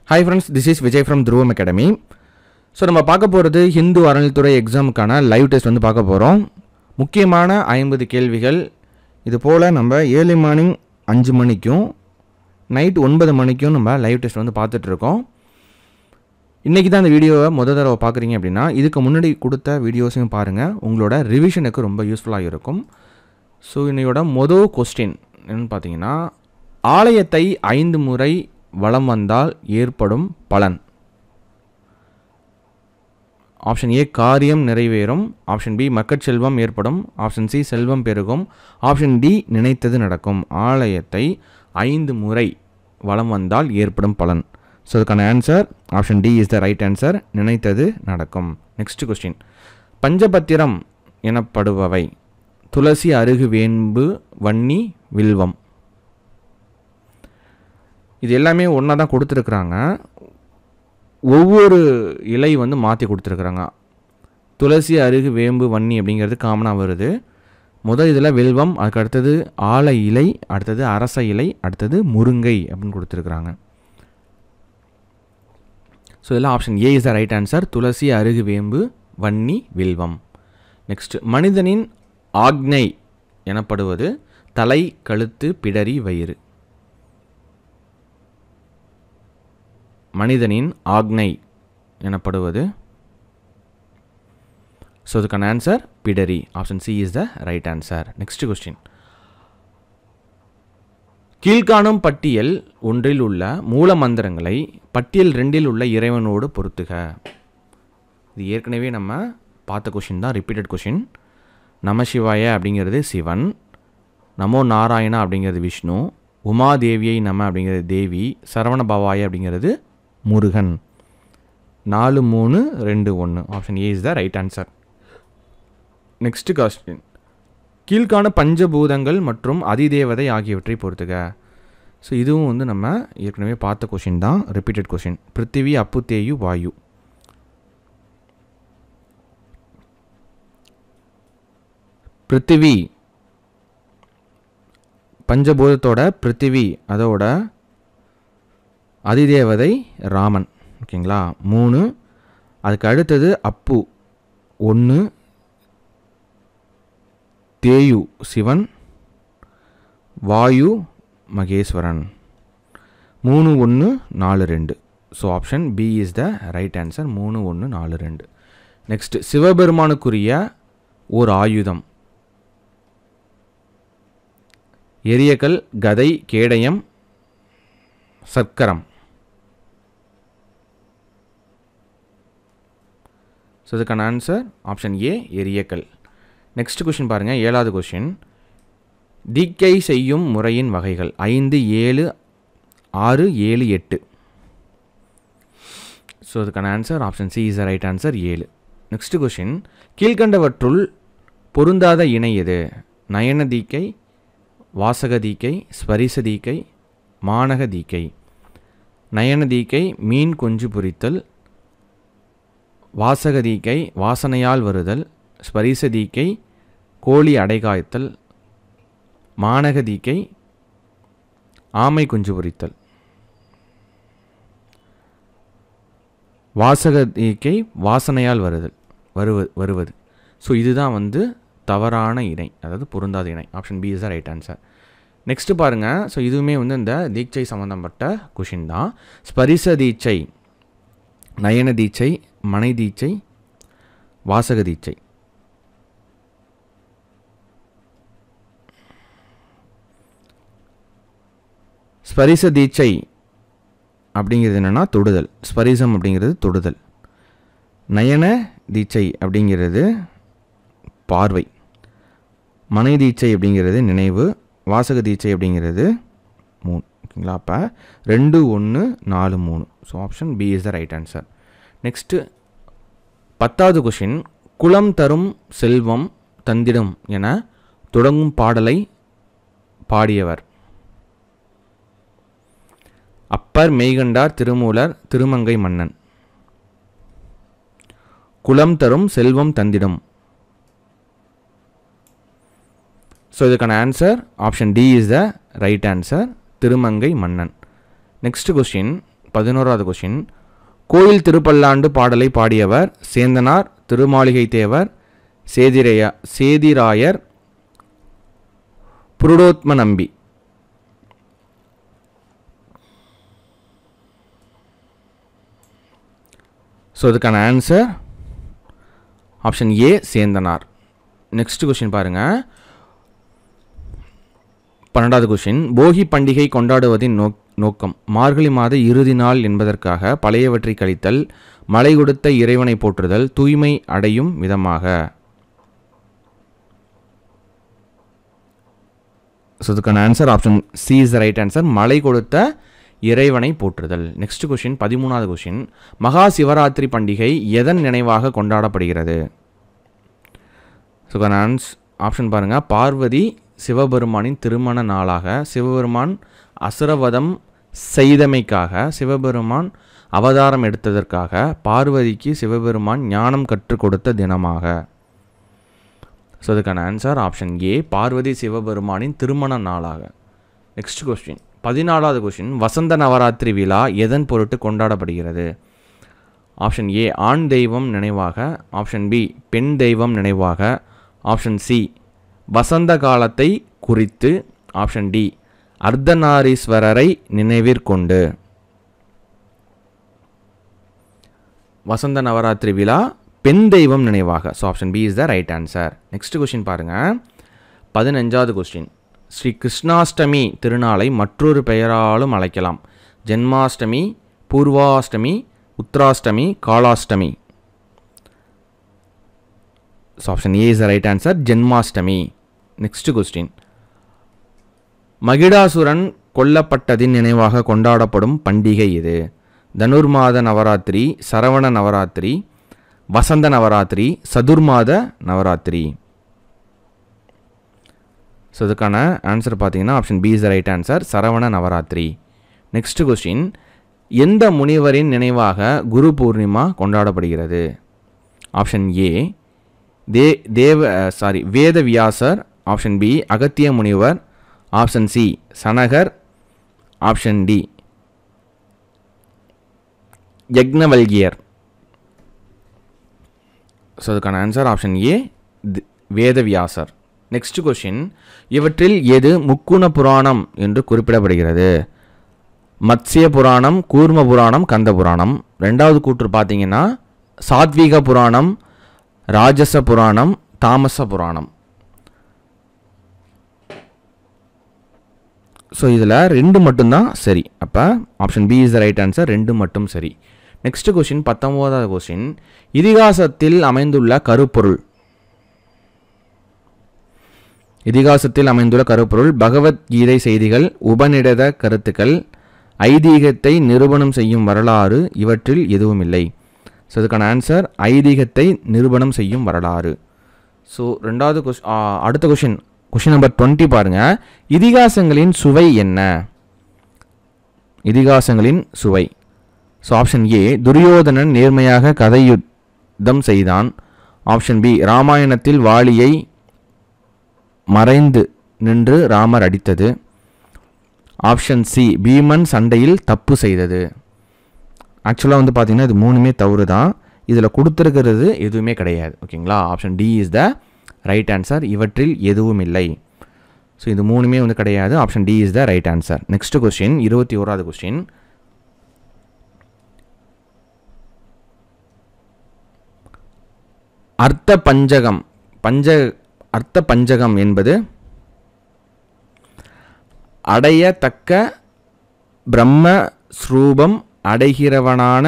hi friends this is Vijay from துருவம் academy so நம்ம பார்க்க போகிறது ஹிந்து அறநிலைத்துறை எக்ஸாமுக்கான லைவ் டெஸ்ட் வந்து பார்க்க போகிறோம் முக்கியமான ஐம்பது கேள்விகள் இது போல் நம்ம ஏர்லி மார்னிங் அஞ்சு மணிக்கும் நைட் ஒன்பது மணிக்கும் நம்ம லைவ் டெஸ்ட் வந்து பார்த்துட்ருக்கோம் இன்றைக்கி தான் இந்த வீடியோவை முத தடவை பார்க்குறீங்க அப்படின்னா இதுக்கு முன்னாடி கொடுத்த வீடியோஸையும் பாருங்கள் உங்களோட ரிவிஷனுக்கு ரொம்ப யூஸ்ஃபுல்லாக இருக்கும் ஸோ இன்னையோட மொதல் கொஸ்டின் என்னன்னு பார்த்தீங்கன்னா ஆலயத்தை ஐந்து முறை வலம் வந்தால் ஏற்படும் பலன் ஆப்ஷன் ஏ காரியம் நிறைவேறும் ஆப்ஷன் பி மக்கட்செல்வம் ஏற்படும் ஆப்ஷன் சி செல்வம் பெருகும் ஆப்ஷன் டி நினைத்தது நடக்கும் ஆலயத்தை ஐந்து முறை வலம் வந்தால் ஏற்படும் பலன் ஸோ அதுக்கான answer option D is the right answer நினைத்தது நடக்கும் நெக்ஸ்ட் கொஸ்டின் பஞ்சபத்திரம் எனப்படுபவை துளசி அருகு வேம்பு வன்னி வில்வம் இது எல்லாமே ஒன்றா தான் கொடுத்துருக்குறாங்க ஒவ்வொரு இலை வந்து மாற்றி கொடுத்துருக்குறாங்க துளசி அருகு வேம்பு வன்னி அப்படிங்கிறது காமனாக வருது முதல் இதில் வில்வம் அதுக்கு அடுத்தது ஆல இலை அடுத்தது அரச இலை அடுத்தது முருங்கை அப்படின்னு கொடுத்துருக்குறாங்க ஸோ இதெல்லாம் option A is the right answer துளசி அருகு வேம்பு வன்னி வில்வம் நெக்ஸ்ட் மனிதனின் ஆக்னை எனப்படுவது தலை கழுத்து பிடரி வயிறு மனிதனின் ஆக்னை எனப்படுவது ஸோ இதுக்கான ஆன்சர் பிடரி option C is the right answer next question கீழ்காணும் பட்டியல் ஒன்றில் உள்ள மூல மந்திரங்களை பட்டியல் ரெண்டில் உள்ள இறைவனோடு பொருத்துக இது ஏற்கனவே நம்ம பார்த்த கொஷின் தான் ரிப்பீட்டட் கொஷின் நமசிவாய அப்படிங்கிறது சிவன் நமோ நாராயணா அப்படிங்கிறது விஷ்ணு உமாதேவியை நம அப்படிங்கிறது தேவி சரவண பவாய அப்படிங்கிறது முருகன் நாலு மூணு ரெண்டு ஒன்று option A is the right answer next question கீழ்காண பஞ்சபூதங்கள் மற்றும் அதிதேவதை ஆகியவற்றை பொறுத்துக ஸோ இதுவும் வந்து நம்ம ஏற்கனவே பார்த்த கொஷின் தான் ரிப்பீட்டட் கொஷின் பிருத்திவி அப்பு தேயு வாயு பிருத்திவி பஞ்சபூதத்தோட பிருத்திவி அதோட அதிதேவதை ராமன் ஓகேங்களா மூணு அதுக்கு அடுத்தது அப்பு ஒன்று தேயு சிவன் வாயு மகேஸ்வரன் மூணு ஒன்று நாலு ரெண்டு so option B is the right answer மூணு ஒன்று நாலு ரெண்டு நெக்ஸ்ட் சிவபெருமானுக்குரிய ஓர் ஆயுதம் எரியக்கல் கதை கேடயம் சர்க்கரம் ஸோ இதுக்கான ஆன்சர் ஆப்ஷன் ஏ எரியக்கல் நெக்ஸ்ட் கொஷின் பாருங்கள் ஏழாவது கொஷின் தீக்கை செய்யும் முறையின் வகைகள் ஐந்து ஏழு ஆறு ஏழு எட்டு ஸோ அதுக்கான answer option C is the right answer ஏழு நெக்ஸ்ட் கொஷின் கீழ்கண்டவற்றுள் பொருந்தாத இணை எது நயன தீக்கை வாசக தீக்கை ஸ்பரிச தீக்கை மானக தீக்கை நயன தீக்கை மீன் கொஞ்சு பொரித்தல் வாசக தீக்கை வாசனையால் வருதல் ஸ்பரிச தீக்கை கோழி அடைகாய்த்தல் மானக தீக்கை ஆமை குஞ்சு பொரித்தல் வாசக தீக்கை வாசனையால் வருதல் வருவது வருவது ஸோ இதுதான் வந்து தவறான இணை அதாவது பொருந்தாத இணை option B is the right answer next பாருங்கள் ஸோ இதுவுமே வந்து இந்த தீட்சை சம்மந்தப்பட்ட கொஷின் தான் ஸ்பரிச தீட்சை நயன தீட்சை மனை தீட்சை வாசக தீட்சை ஸ்பரிச தீட்சை அப்படிங்கிறது என்னென்னா தொடுதல் ஸ்பரிசம் அப்படிங்கிறது தொடுதல் நயன தீட்சை அப்படிங்கிறது பார்வை மனை தீட்சை அப்படிங்கிறது நினைவு வாசக தீட்சை அப்படிங்கிறது மூணு ஓகேங்களா அப்போ ரெண்டு ஒன்று நாலு மூணு so option B is the right answer next பத்தாவது கொஷின் குளம் தரும் செல்வம் தந்திடும் என தொடங்கும் பாடலை பாடியவர் அப்பர் மெய்கண்டார் திருமூலர் திருமங்கை மன்னன் குளம் தரும் செல்வம் தந்திடும் ஸோ இதுக்கான answer option D is the right answer Thirumangai Mannan next question பதினோராவது கொஷின் கோயில் திருப்பல்லாண்டு பாடலை பாடியவர் சேந்தனார் திருமாளிகை தேவர் சேதிரையா சேதிராயர் புருடோத்ம நம்பி ஸோ இதுக்கான answer option A Sendanar next question பாருங்கள் பன்னெண்டாவது கொஷின் போகி பண்டிகை கொண்டாடுவதின் நோக் நோக்கம் மார்கழி மாத இறுதி நாள் என்பதற்காக பழையவற்றை கழித்தல் மழை கொடுத்த இறைவனை போற்றுதல் தூய்மை அடையும் விதமாக ஸோ இதுக்கான answer option C is the right answer மழை கொடுத்த இறைவனை போற்றுதல் நெக்ஸ்ட் கொஷின் பதிமூணாவது கொஷின் மகா சிவராத்திரி பண்டிகை எதன் நினைவாக கொண்டாடப்படுகிறது ஸோ ஆன்ஸ் ஆப்ஷன் பாருங்கள் பார்வதி சிவபெருமானின் திருமண நாளாக சிவபெருமான் அசுரவதம் செய்தமைக்காக சிவபெருமான் அவதாரம் எடுத்ததற்காக பார்வதிக்கு சிவபெருமான் ஞானம் கற்றுக் கொடுத்த தினமாக ஸோ அதுக்கான ஆன்சர் ஆப்ஷன் ஏ பார்வதி சிவபெருமானின் திருமண நாளாக நெக்ஸ்ட் கொஸ்டின் பதினாலாவது கொஸ்டின் வசந்த நவராத்திரி விழா எதன் பொருட்டு கொண்டாடப்படுகிறது ஆப்ஷன் ஏ ஆண் தெய்வம் நினைவாக ஆப்ஷன் பி பெண் தெய்வம் நினைவாக ஆப்ஷன் சி வசந்த காலத்தை குறித்து ஆப்ஷன் டி அர்த்தநாரீஸ்வரரை நினைவிற்கொண்டு வசந்த நவராத்திரி விழா பெண் தெய்வம் நினைவாக so option B is the right answer next question பாருங்கள் பதினஞ்சாவது கொஸ்டின் ஸ்ரீ கிருஷ்ணாஷ்டமி திருநாளை மற்றொரு பெயராலும் அழைக்கலாம் Janmashtami Purvashtami Uthrashtami Kalashtami so option A is the right answer Janmashtami next question Mahishasuran கொல்லப்பட்டதின் நினைவாக கொண்டாடப்படும் பண்டிகை இது தனுர்மாத நவராத்திரி சரவண நவராத்திரி வசந்த நவராத்திரி சதுர்மாத நவராத்திரி ஸோ இதுக்கான ஆன்சர் பார்த்தீங்கன்னா option B is the right answer Saravana Navaratri next question எந்த முனிவரின் நினைவாக குரு பூர்ணிமா கொண்டாடப்படுகிறது ஆப்ஷன் ஏ தே தேவ சாரி வேதவியாசர் ஆப்ஷன் பி அகத்திய முனிவர் option C Sanakar option D Yagnavalkiyar so அதுக்கான answer option A Vedavyasar next question இவற்றில் எது முக்குண புராணம் என்று குறிப்பிடப்படுகிறது மத்ஸ்ய புராணம் கூர்ம புராணம் கந்த புராணம் ரெண்டாவது கூற்று பார்த்தீங்கன்னா சாத்வீக புராணம் ராஜச புராணம் தாமச புராணம் ஸோ இதில் ரெண்டு மட்டும்தான் சரி அப்போ option B is the right answer ரெண்டு மட்டும் சரி நெக்ஸ்ட் கொஷின் பத்தொம்போதாவது கொஷின் இதிகாசத்தில் அமைந்துள்ள கருப்பொருள் இதிகாசத்தில் அமைந்துள்ள கருப்பொருள் பகவத்கீதை செய்திகள் உபநிடத கருத்துக்கள் ஐதீகத்தை நிரூபணம் செய்யும் வரலாறு இவற்றில் எதுவும் இல்லை ஸோ இதுக்கான ஆன்சர் ஐதீகத்தை நிரூபணம் செய்யும் வரலாறு ஸோ ரெண்டாவது கொஷ் அடுத்த கொஷின் கொஷின் நம்பர் டுவெண்ட்டி பாருங்கள் இதிகாசங்களின் சுவை என்ன இதிகாசங்களின் சுவை ஸோ ஆப்ஷன் ஏ துரியோதனன் நேர்மையாக கதையுத்தம் செய்தான் ஆப்ஷன் பி ராமாயணத்தில் வாலியை மறைந்து நின்று ராமர் அடித்தது ஆப்ஷன் சி பீமன் சண்டையில் தப்பு செய்தது ஆக்சுவலாக வந்து பார்த்தீங்கன்னா இது மூணுமே தவறு தான் இதில் கொடுத்துருக்கிறது எதுவுமே கிடையாது ஓகேங்களா option D is the right answer இவற்றில் எதுவும் இல்லை ஸோ இது மூணுமே வந்து கிடையாது option D is the right answer next question இருபத்தி ஓராவது கொஸ்டின் அர்த்த பஞ்சகம் பஞ்ச அர்த்த பஞ்சகம் என்பது அடையத்தக்க பிரம்ம ஸ்ரூபம் அடைகிறவனான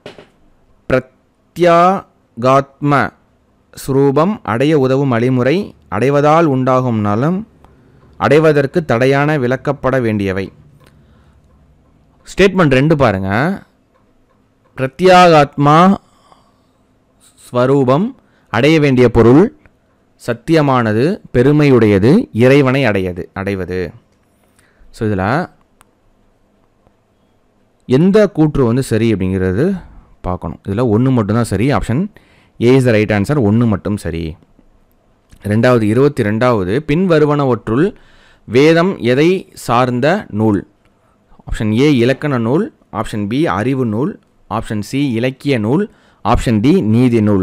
பிரத்யாகாத்ம ஸ்ரூபம் அடைய உதவும் வழிமுறை அடைவதால் உண்டாகும் நலம் அடைவதற்கு தடையான விளக்கப்பட வேண்டியவை ஸ்டேட்மெண்ட் ரெண்டு பாருங்க பிரத்யாகாத்மா ஸ்வரூபம் அடைய வேண்டிய பொருள் சத்தியமானது பெருமையுடையது இறைவனை அடையது அடைவது ஸோ இதில் எந்த கூற்று வந்து சரி அப்படிங்கிறது பார்க்கணும் இதில் ஒன்று மட்டும்தான் சரி option A is the right answer ஒன்று மட்டும் சரி ரெண்டாவது இருபத்தி ரெண்டாவது பின்வருவனவற்றுள் வேதம் எதை சார்ந்த நூல் ஆப்ஷன் ஏ இலக்கண நூல் ஆப்ஷன் பி அறிவு நூல் ஆப்ஷன் சி இலக்கிய நூல் ஆப்ஷன் டி நீதி நூல்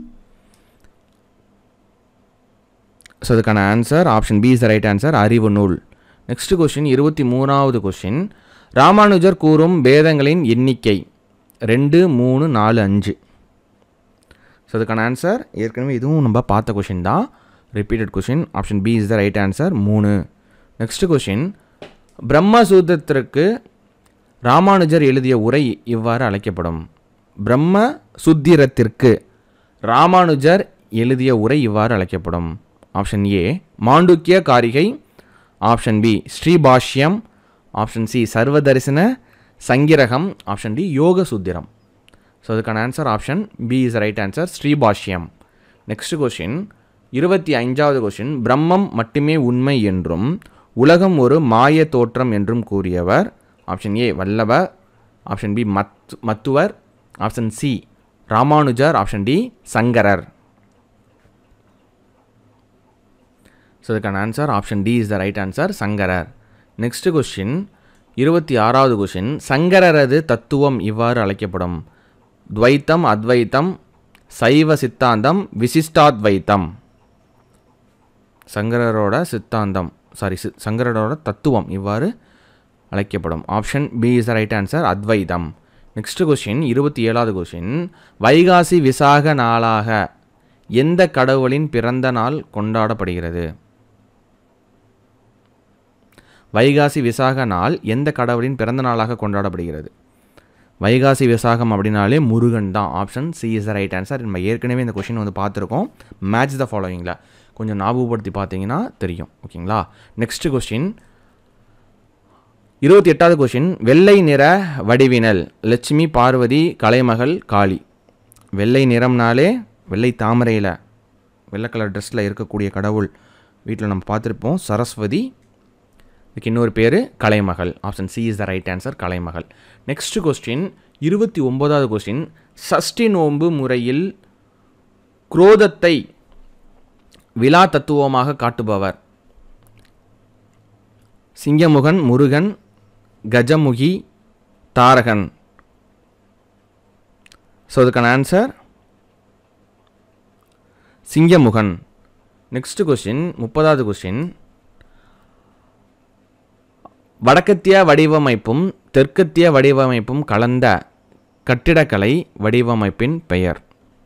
ஸோ அதுக்கான answer option B is the right answer அறிவு நூல் நெக்ஸ்ட் கொஷின் இருபத்தி மூணாவது கொஷின் ராமானுஜர் கூறும் பேதங்களின் எண்ணிக்கை ரெண்டு மூணு நாலு அஞ்சு ஸோ அதுக்கான ஆன்சர் ஏற்கனவே இதுவும் நம்ம பார்த்த கொஷின் தான் repeated question option B is the right answer மூணு நெக்ஸ்ட் கொஷின் பிரம்மசூத்திரத்திற்கு ராமானுஜர் எழுதிய உரை இவ்வாறு அழைக்கப்படும் பிரம்ம சுத்திரத்திற்கு ராமானுஜர் எழுதிய உரை இவ்வாறு அழைக்கப்படும் option A Mandukya Karika option B Sribhashyam option C Sarvadarshana Sangraham option D Yoga Sutram so அதுக்கான answer option B is right answer Sribhashyam next question இருபத்தி ஐந்தாவது கொஷின் பிரம்மம் மட்டுமே உண்மை என்றும் உலகம் ஒரு மாய தோற்றம் என்றும் கூறியவர் ஆப்ஷன் ஏ வல்லவர் ஆப்ஷன் பி மத் Madhvar option C Ramanujar option D Shankarar so அதுக்கான answer option D is the right answer Shankarar next question இருபத்தி ஆறாவது கொஷின் சங்கரரது தத்துவம் இவ்வாறு அழைக்கப்படும் துவைத்தம் அத்வைத்தம் சைவ சித்தாந்தம் விசிஷ்டாத்வைத்தம் சங்கரரோட சித்தாந்தம் சாரி சி சங்கரரோட தத்துவம் இவ்வாறு அழைக்கப்படும் option B is the right answer Advaitam next question இருபத்தி ஏழாவது கொஷின் வைகாசி விசாக நாளாக எந்த கடவுளின் பிறந்த நாள் கொண்டாடப்படுகிறது வைகாசி விசாக நாள் எந்த கடவுளின் பிறந்த நாளாக கொண்டாடப்படுகிறது வைகாசி விசாகம் அப்படின்னாலே முருகன் தான் option C is the right answer நம்ம ஏற்கனவே இந்த கொஷின் வந்து பார்த்துருக்கோம் மேட்ச் த ஃபாலோவிங்கில் கொஞ்சம் ஞாபகப்படுத்தி பார்த்தீங்கன்னா தெரியும் ஓகேங்களா நெக்ஸ்ட் கொஸ்டின் இருபத்தி எட்டாவது கொஷின் வெள்ளை நிற வடிவினல் லட்சுமி பார்வதி கலைமகள் காளி வெள்ளை நிறம்னாலே வெள்ளை தாமரையில் வெள்ளை கலர் ட்ரெஸ்ஸில் இருக்கக்கூடிய கடவுள் வீட்டில் நம்ம பார்த்துருப்போம் சரஸ்வதி இதுக்கு இன்னொரு பேர் Kalaimagal option C is the right answer Kalaimagal next question இருபத்தி ஒன்பதாவது கொஸ்டின் சஷ்டி நோன்பு முறையில் குரோதத்தை விழா தத்துவமாக காட்டுபவர் சிங்கமுகன் முருகன் கஜமுகி தாரகன் ஸோ அதுக்கான ஆன்சர் சிங்கமுகன் நெக்ஸ்ட் கொஸ்டின் முப்பதாவது கொஸ்டின் வடக்கத்திய வடிவமைப்பும் தெற்கத்திய வடிவமைப்பும் கலந்த கட்டிடக்கலை வடிவமைப்பின் பெயர்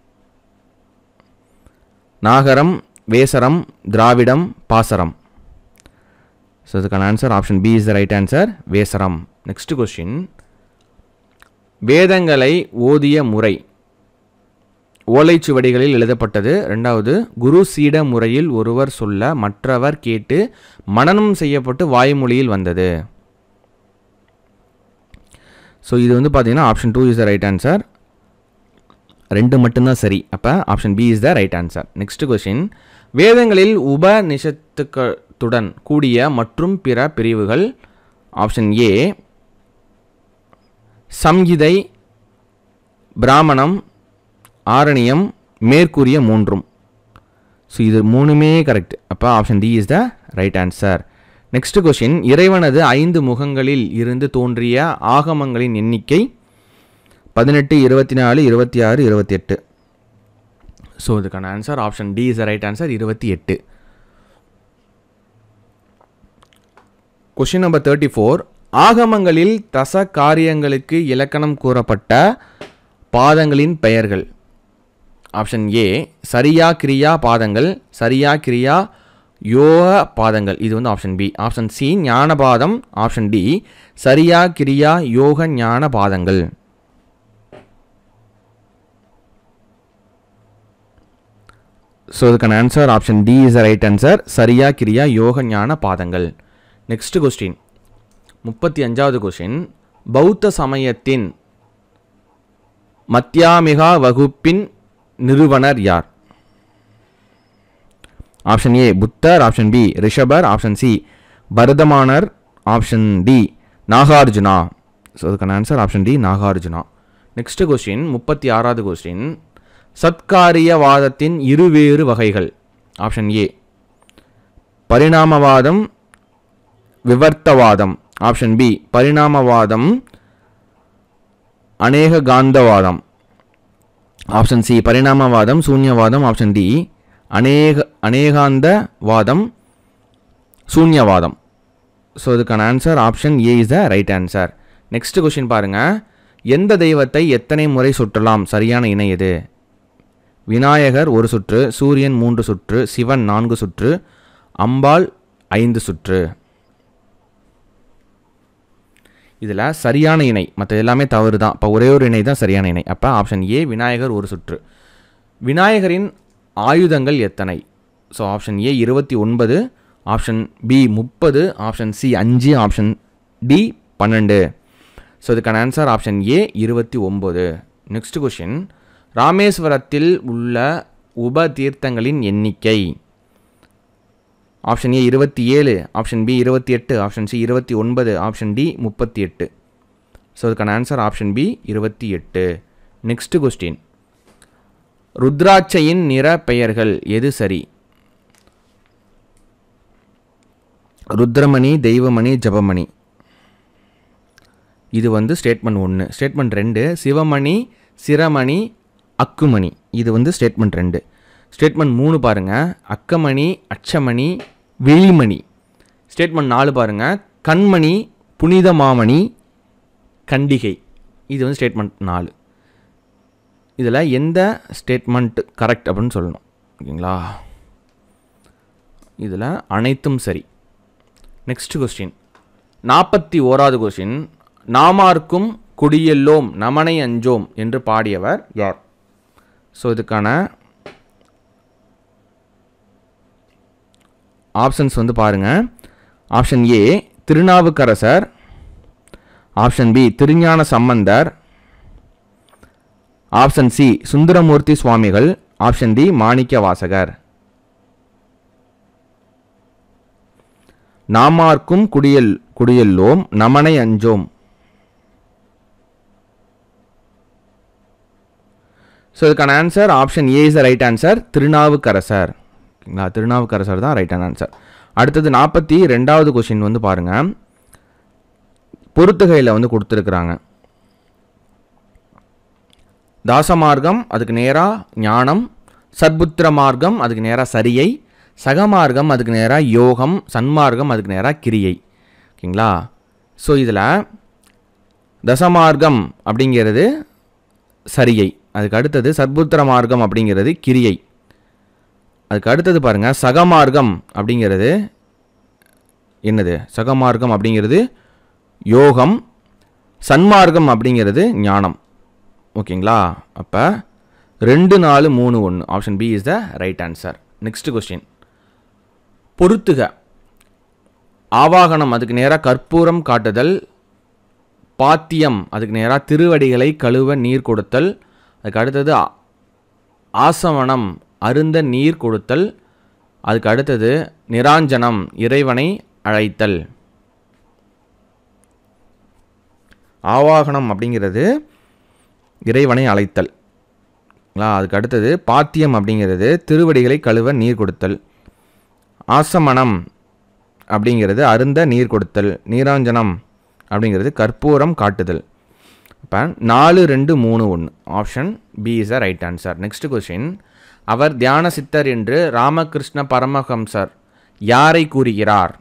நாகரம் வேசரம் திராவிடம் பாசரம் ஸோ இதுக்கான answer option B is the right answer Vesaram next question வேதங்களை ஓதிய முறை ஓலைச்சுவடிகளில் எழுதப்பட்டது ரெண்டாவது குரு சீட முறையில் ஒருவர் சொல்ல மற்றவர் கேட்டு மனனம் செய்யப்பட்டு வாய்மொழியில் வந்தது ஸோ இது வந்து பார்த்தீங்கன்னா option two is the right answer ரெண்டு மட்டும்தான் சரி அப்போ option B is the right answer next question வேதங்களில் உபநிஷத்துக்களுடன் கூடிய மற்றும் பிற பிரிவுகள் ஆப்ஷன் ஏ சம்ஹிதை பிராமணம் ஆரணியம் மேற்கூறிய மூன்றும் ஸோ இது மூணுமே கரெக்ட் அப்போ option D is the right answer next question இறைவனது ஐந்து முகங்களில் இருந்து தோன்றிய ஆகமங்களின் எண்ணிக்கை பதினெட்டு இருபத்தி நாலு இருபத்தி ஆறு இருபத்தி எட்டு ஸோ இதுக்கான answer option D is the right answer இருபத்தி எட்டு கொஷின் நம்பர் தேர்ட்டி ஃபோர் ஆகமங்களில் தச காரியங்களுக்கு இலக்கணம் கூறப்பட்ட பாதங்களின் பெயர்கள் ஆப்ஷன் ஏ சரியா கிரியா பாதங்கள் சரியா கிரியா யோக பாதங்கள் இது வந்து ஆப்ஷன் பி ஆப்ஷன் சி ஞானபாதம் ஆப்ஷன் டி சரியா கிரியா யோக ஞான பாதங்கள் ஸோ இதுக்கான answer option D is the right answer சரியா கிரியா யோக ஞான பாதங்கள் நெக்ஸ்ட் கொஸ்டின் முப்பத்தி அஞ்சாவது கொஸ்டின் பௌத்த சமயத்தின் மத்தியாமிகா வகுப்பின் நிறுவனர் யார் option A Buddhar option B Rishabhar option C பரதமானர் ஆப்ஷன் டி நாகார்ஜுனா ஸோ அதுக்கான answer option D Nagarjuna next question முப்பத்தி ஆறாவது கொஸ்டின் சத்காரியவாதத்தின் இருவேறு வகைகள் ஆப்ஷன் ஏ பரிணாமவாதம் விவர்த்தவாதம் ஆப்ஷன் பி பரிணாமவாதம் அநேக காந்தவாதம் ஆப்ஷன் சி பரிணாமவாதம் சூன்யவாதம் ஆப்ஷன் டி அநேக அநேகாந்தவாதம் சூன்யவாதம் ஸோ இதுக்கான answer option A is the right answer next question பாருங்க எந்த தெய்வத்தை எத்தனை முறை சுற்றலாம் சரியான இணை எது விநாயகர் ஒரு சுற்று சூரியன் மூன்று சுற்று சிவன் நான்கு சுற்று அம்பாள் ஐந்து சுற்று இதில் சரியான இணை மற்ற எல்லாமே தவறு தான் இப்போ ஒரே ஒரு இணை தான் சரியான இணை அப்போ ஆப்ஷன் ஏ விநாயகர் ஒரு சுற்று விநாயகரின் ஆயுதங்கள் எத்தனை ஸோ ஆப்ஷன் ஏ இருபத்தி ஒன்பது ஆப்ஷன் பி முப்பது ஆப்ஷன் சி அஞ்சு ஆப்ஷன் டி பன்னெண்டு ஸோ இதுக்கான ஆன்சர் ஆப்ஷன் ஏ இருபத்தி ஒம்பது நெக்ஸ்ட் கொஷின் ராமேஸ்வரத்தில் உள்ள உப தீர்த்தங்களின் எண்ணிக்கை ஆப்ஷன் ஏ இருபத்தி ஏழு ஆப்ஷன் பி இருபத்தி எட்டு ஆப்ஷன் சி இருபத்தி ஒன்பது ஆப்ஷன் டி முப்பத்தி எட்டு ஸோ அதுக்கான ஆன்சர் ஆப்ஷன் பி இருபத்தி எட்டு நெக்ஸ்ட் கொஸ்டின் ருத்ராட்சையின் நிற பெயர்கள் எது சரி ருத்ரமணி தெய்வமணி ஜபமணி இது வந்து ஸ்டேட்மெண்ட் ஒன்று ஸ்டேட்மெண்ட் ரெண்டு சிவமணி சிரமணி அக்குமணி இது வந்து ஸ்டேட்மெண்ட் ரெண்டு ஸ்டேட்மெண்ட் மூணு பாருங்கள் அக்கமணி அச்சமணி விழிமணி ஸ்டேட்மெண்ட் நாலு பாருங்கள் கண்மணி புனித மாமணி கண்டிகை இது வந்து ஸ்டேட்மெண்ட் நாலு இதில் எந்த ஸ்டேட்மெண்ட் கரெக்ட் அப்படின்னு சொல்லணும் ஓகேங்களா இதில் அனைத்தும் சரி நெக்ஸ்ட் கொஸ்டின் நாற்பத்தி ஓராவது கொஸ்டின் நாமார்க்கும் குடியெல்லோம் நமனை அஞ்சோம் என்று பாடியவர் யார் ஸோ இதுக்கான ஆப்ஷன்ஸ் வந்து பாருங்கள் option A Thirunavukkarasar option B Thirugnana Sambandar option C Sundaramurthy சுவாமிகள் ஆப்ஷன் டி மாணிக்க வாசகர் நாமார்க்கும் குடியல் குடியெல்லோம் நமனை அஞ்சோம் ஸோ இதுக்கான answer option A is the right answer Thirunavukkarasar ஓகேங்களா திருநாவுக்கரசர் தான் ரைட்டான ஆன்சர் அடுத்தது நாற்பத்தி ரெண்டாவது கொஷின் வந்து பாருங்கள் பொருத்துகையில் வந்து கொடுத்துருக்குறாங்க தாசமார்க்கம் அதுக்கு நேராக ஞானம் சத்புத்திர மார்க்கம் அதுக்கு நேராக சரியை சகமார்க்கம் அதுக்கு நேராக யோகம் சன்மார்க்கம் அதுக்கு நேராக கிரியை ஓகேங்களா ஸோ இதில் தசமார்க்கம் அப்படிங்கிறது சரியை அதுக்கு அடுத்தது சத்புத்திர மார்க்கம் அப்படிங்கிறது கிரியை அதுக்கு அடுத்தது பாருங்கள் சகமார்க்கம் அப்படிங்கிறது என்னது சகமார்க்கம் அப்படிங்கிறது யோகம் சன்மார்க்கம் அப்படிங்கிறது ஞானம் ஓகேங்களா அப்போ ரெண்டு நாலு மூணு ஒன்று option B is the right answer next question பொருத்துக ஆவாகனம் அதுக்கு நேராக கற்பூரம் காட்டுதல் பாத்தியம் அதுக்கு நேராக திருவடிகளை கழுவ நீர் கொடுத்தல் அதுக்கு அடுத்தது ஆ- ஆசமனம் அருந்த நீர் கொடுத்தல் அதுக்கு அடுத்தது நிராஞ்சனம் இறைவனை அழைத்தல் ஆவாகனம் அப்படிங்கிறது இறைவனை அழைத்தல் ங்களா, அதுக்கு அடுத்தது பாத்தியம் அப்படிங்கிறது திருவடிகளை கழுவ நீர் கொடுத்தல் ஆசமனம் அப்படிங்கிறது அருந்த நீர் கொடுத்தல் நீராஞ்சனம் அப்படிங்கிறது கற்பூரம் காட்டுதல் இப்போ நாலு ரெண்டு மூணு ஒன்று option B is a right answer next question அவர் தியான சித்தர் என்று ராமகிருஷ்ண பரமஹம்சர் யாரை கூறுகிறார்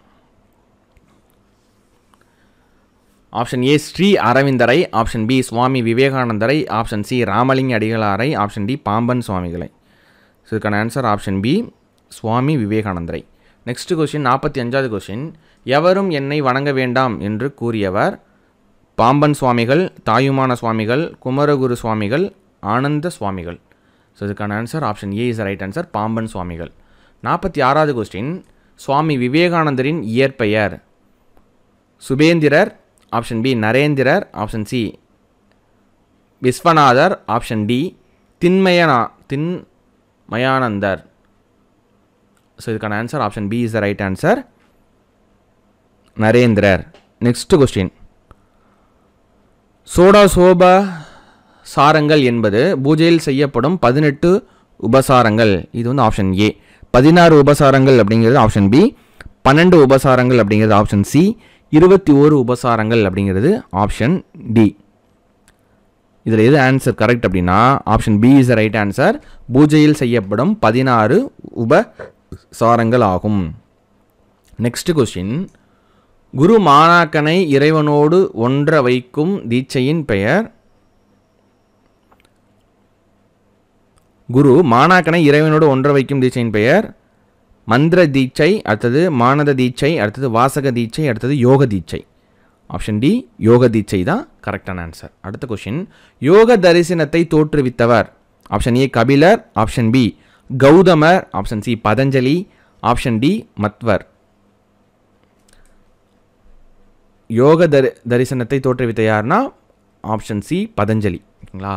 ஆப்ஷன் ஏ ஸ்ரீ அரவிந்தரை ஆப்ஷன் பி சுவாமி விவேகானந்தரை ஆப்ஷன் சி ராமலிங்க அடிகளாரை ஆப்ஷன் டி பாம்பன் சுவாமிகளை ஸோ இதுக்கான ஆன்சர் ஆப்ஷன் பி சுவாமி விவேகானந்தரை நெக்ஸ்ட் கொஷின் நாற்பத்தி அஞ்சாவது கொஷின் எவரும் என்னை வணங்க வேண்டாம் என்று கூறியவர் பாம்பன் சுவாமிகள் தாயுமான சுவாமிகள் குமரகுரு சுவாமிகள் ஆனந்த சுவாமிகள் ஸோ இதுக்கான answer option A is right answer Pamban சுவாமிகள் நாற்பத்தி ஆறாவது கொஸ்டின் சுவாமி விவேகானந்தரின் இயற்பெயர் சுபேந்திரர் option B Narendrar option C Viswanathar option D திண்மயனா தின்மயானந்தர் ஸோ இதுக்கான answer option B is the right answer Narendrar next question சோடா சோப சாரங்கள் என்பது பூஜையில் செய்யப்படும் பதினெட்டு உபசாரங்கள் இது வந்து ஆப்ஷன் ஏ பதினாறு உபசாரங்கள் அப்படிங்கிறது ஆப்ஷன் பி பன்னெண்டு உபசாரங்கள் அப்படிங்கிறது ஆப்ஷன் சி இருபத்தி ஓரு உபசாரங்கள் அப்படிங்கிறது ஆப்ஷன் டி இதில் எது ஆன்சர் கரெக்ட் அப்படின்னா option B is right answer பூஜையில் செய்யப்படும் பதினாறு உபசாரங்கள் ஆகும் நெக்ஸ்ட் கொஸ்டின் குரு மாணாக்கனை இறைவனோடு ஒன்ற வைக்கும் தீட்சையின் பெயர் குரு மாணாக்கனை இறைவனோடு ஒன்ற வைக்கும் தீட்சையின் பெயர் மந்திர தீட்சை அடுத்தது மானத தீட்சை அடுத்தது வாசக தீட்சை அடுத்தது யோக தீட்சை ஆப்ஷன் டி யோக தீட்சை தான் கரெக்டான ஆன்சர் அடுத்த கொஷின் யோக தரிசனத்தை தோற்றுவித்தவர் option A Kapilar option B Gautamar option C Patanjali option D Madhvar யோக தரி தரிசனத்தை தோற்றுவித்த யாருன்னா ஆப்ஷன் சி பதஞ்சலி ஓகேங்களா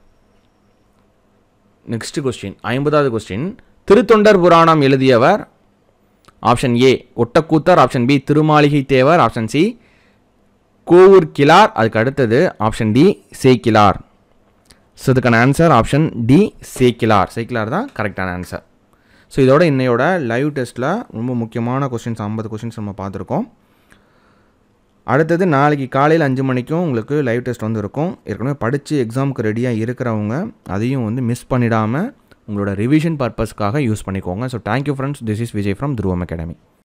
நெக்ஸ்ட் கொஸ்டின் ஐம்பதாவது கொஸ்டின் திருத்தொண்டர் புராணம் எழுதியவர் option A Ottakoothar option B Thirumaligai Thevar option C Kovur Kizhar அதுக்கு அடுத்தது ஆப்ஷன் டி சேக்கிலார் ஸோ இதுக்கான answer option D Sekkizhar Sekkizhar தான் கரெக்டான ஆன்சர் ஸோ இதோட இன்னையோட லைவ் டெஸ்ட்டில் ரொம்ப முக்கியமான கொஸ்டின்ஸ் ஐம்பது கொஸ்டின்ஸ் நம்ம பார்த்துருக்கோம் அடுத்தது நாளைக்கு காலையில் அஞ்சு மணிக்கும் உங்களுக்கு லைவ் டெஸ்ட் வந்து இருக்கும் ஏற்கனவே படித்து எக்ஸாமுக்கு ரெடியாக இருக்கிறவங்க அதையும் வந்து மிஸ் பண்ணிடாமல் உங்களோட ரிவிஷன் பர்பஸ்க்காக யூஸ் பண்ணிக்கோங்க so thank you friends this is Vijay from துருவம் அகாடமி